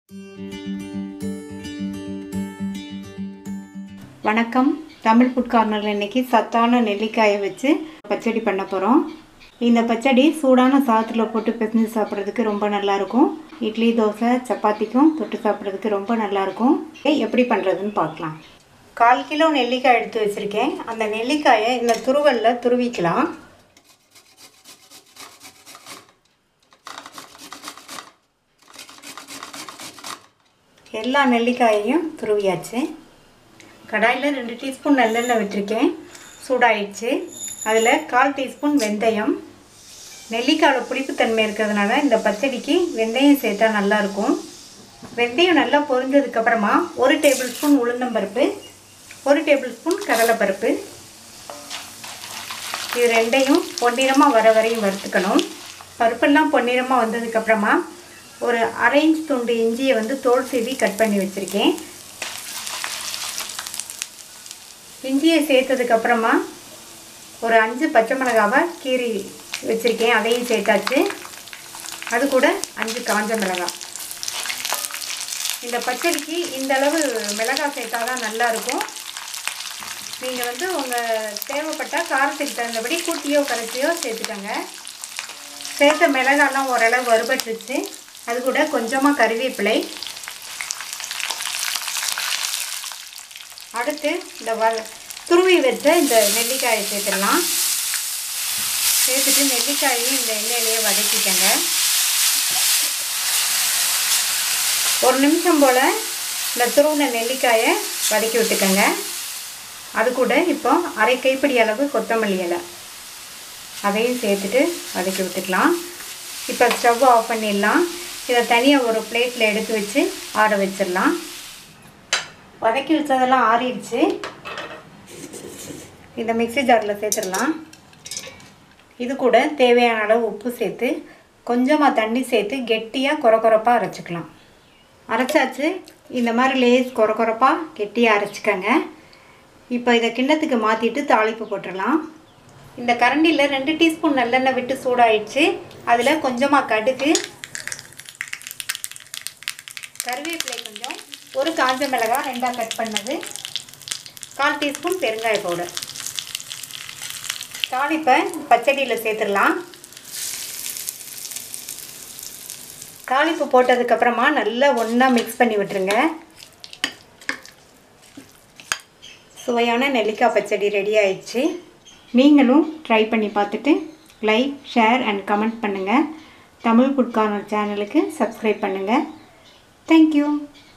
வணக்கம் தமிழ் ஃபுட் கார்னரில் இன்னைக்கு சத்தான நெல்லிக்காயை வச்சு பச்சடி பண்ண போகிறோம் இந்த பச்சடி சூடான சாதத்தில் போட்டு பிசைஞ்சு சாப்பிட்றதுக்கு ரொம்ப நல்லாயிருக்கும் இட்லி தோசை சப்பாத்திக்கும் தொட்டு சாப்பிட்றதுக்கு ரொம்ப நல்லாயிருக்கும் எப்படி பண்ணுறதுன்னு பார்க்கலாம் கால் கிலோ நெல்லிக்காய் எடுத்து வச்சுருக்கேன் அந்த நெல்லிக்காயை இந்த துருவலில் துருவிக்கலாம் எல்லா நெல்லிக்காயையும் துருவியாச்சு கடாயில் ரெண்டு டீஸ்பூன் நல்லெண்ணெய் விட்டுருக்கேன் சூடாயிடுச்சு அதில் கால் டீஸ்பூன் வெந்தயம் நெல்லிக்காயில் புளிப்புத்தன்மை இருக்கிறதுனால இந்த பச்சடிக்கு வெந்தயம் சேர்த்தா நல்லாயிருக்கும் வெந்தயம் நல்லா பொரிஞ்சதுக்கப்புறமா ஒரு டேபிள் ஸ்பூன் உளுந்தம்பருப்பு ஒரு டேபிள் ஸ்பூன் கடலைப்பருப்பு இது ரெண்டையும் பொன்னிறமாக வர வரையும் வறுத்துக்கணும் பருப்பெல்லாம் பொன்னிறமாக வந்ததுக்கப்புறமா ஒரு அரை இன்ச் துண்டு இஞ்சியை வந்து தோல் சீவி கட் பண்ணி வச்சுருக்கேன் இஞ்சியை சேர்த்ததுக்கப்புறமா ஒரு அஞ்சு பச்சை மிளகாவை கீறி வச்சுருக்கேன் அதையும் சேர்த்தாச்சு அது கூட அஞ்சு காஞ்ச மிளகாய் இந்த பச்சடிக்கு இந்த அளவு மிளகாய் சேர்த்தா தான் நல்லாயிருக்கும் நீங்கள் வந்து உங்கள் தேவைப்பட்டால் காரத்துக்கு தகுந்தபடி கூட்டியோ கரைச்சியோ சேர்த்துக்கோங்க சேர்த்த மிளகாலாம் ஓரளவு வறுபட்டுருச்சு அது கூட கொஞ்சமாக கருவேப்பிலை அடுத்து இந்த வ துருவி வச்ச இந்த நெல்லிக்காயை சேர்த்துடலாம் சேர்த்துட்டு நெல்லிக்காயையும் இந்த எண்ணெயிலேயே வதக்கிக்கங்க ஒரு நிமிஷம் போல் இந்த துருவின நெல்லிக்காயை வதக்கி விட்டுக்கோங்க அது கூட இப்போ அரை கைப்பிடி அளவு கொத்தமல்லி இலை அதையும் சேர்த்துட்டு வதக்கி விட்டுக்கலாம் இப்போ ஸ்டவ் ஆஃப் பண்ணிடலாம் இதை தனியாக ஒரு பிளேட்டில் எடுத்து வச்சு ஆற வச்சிடலாம் வதக்கி வச்சதெல்லாம் ஆறிடுச்சு இந்த மிக்ஸி ஜாரில் சேர்த்துடலாம் இது கூட தேவையான அளவு உப்பு சேர்த்து கொஞ்சமாக தண்ணி சேர்த்து கெட்டியாக கொர கொரப்பாக அரைச்சிக்கலாம் அரைச்சாச்சு இந்த மாதிரி லேஸ் கொர கொரப்பாக கெட்டியாக அரைச்சிக்கங்க இப்போ இதை கிண்ணத்துக்கு மாற்றிட்டு தாளிப்பு போட்டுடலாம் இந்த கரண்டியில் ரெண்டு டீஸ்பூன் நல்லெண்ணெய் விட்டு சூடாயிடுச்சு அதில் கொஞ்சமாக கடுகு கருவேப்பிலை கொஞ்சம் ஒரு காஞ்ச மிளகாய் ரெண்டாக கட் பண்ணது கால் டீஸ்பூன் பெருங்காய பவுடர் தாளிப்பை பச்சடியில் சேர்த்துடலாம் தாளிப்பு போட்டதுக்கப்புறமா நல்லா ஒன்றா மிக்ஸ் பண்ணி விட்டுருங்க சுவையான நெல்லிக்காய் பச்சடி ரெடி ஆயிடுச்சு நீங்களும் ட்ரை பண்ணி பார்த்துட்டு லைக் ஷேர் அண்ட் கமெண்ட் பண்ணுங்கள் தமிழ் ஃபுட் கார்னர் சேனலுக்கு சப்ஸ்கிரைப் பண்ணுங்கள் தேங்க்யூ